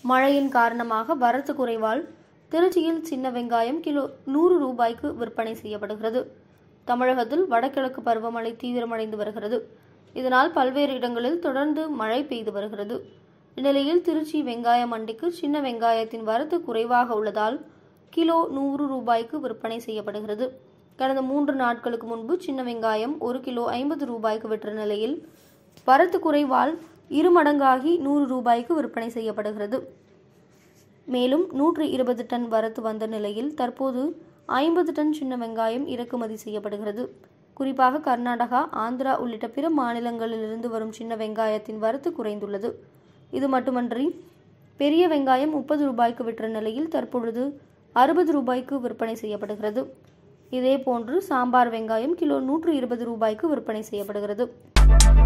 மழையின் காரணமாக வரத்து குறைவால் திருச்சியில் சின்ன வெங்காயம் கிலோ நூறு ரூபாய்க்கு விற்பனை செய்யப்படுகிறது தமிழகத்தில் வடகிழக்கு பருவமழை தீவிரமடைந்து வருகிறது இதனால் பல்வேறு இடங்களில் தொடர்ந்து மழை பெய்து வருகிறது இந்நிலையில் திருச்சி வெங்காய மண்டிக்கு சின்ன வெங்காயத்தின் வரத்து குறைவாக உள்ளதால் கிலோ நூறு ரூபாய்க்கு விற்பனை செய்யப்படுகிறது கடந்த மூன்று நாட்களுக்கு முன்பு சின்ன வெங்காயம் ஒரு கிலோ ஐம்பது ரூபாய்க்கு விற்ற நிலையில் வரத்து குறைவால் இரு மடங்காகி நூறு ரூபாய்க்கு விற்பனை செய்யப்படுகிறது மேலும் நூற்று இருபது டன் வரத்து வந்த நிலையில் தற்போது ஐம்பது டன் சின்ன வெங்காயம் இறக்குமதி செய்யப்படுகிறது குறிப்பாக கர்நாடகா ஆந்திரா உள்ளிட்ட பிற மாநிலங்களிலிருந்து வரும் சின்ன வெங்காயத்தின் வரத்து குறைந்துள்ளது இது மட்டுமன்றி பெரிய வெங்காயம் முப்பது ரூபாய்க்கு விற்ற நிலையில் தற்பொழுது அறுபது ரூபாய்க்கு விற்பனை செய்யப்படுகிறது இதேபோன்று சாம்பார் வெங்காயம் கிலோ நூற்று இருபது ரூபாய்க்கு விற்பனை செய்யப்படுகிறது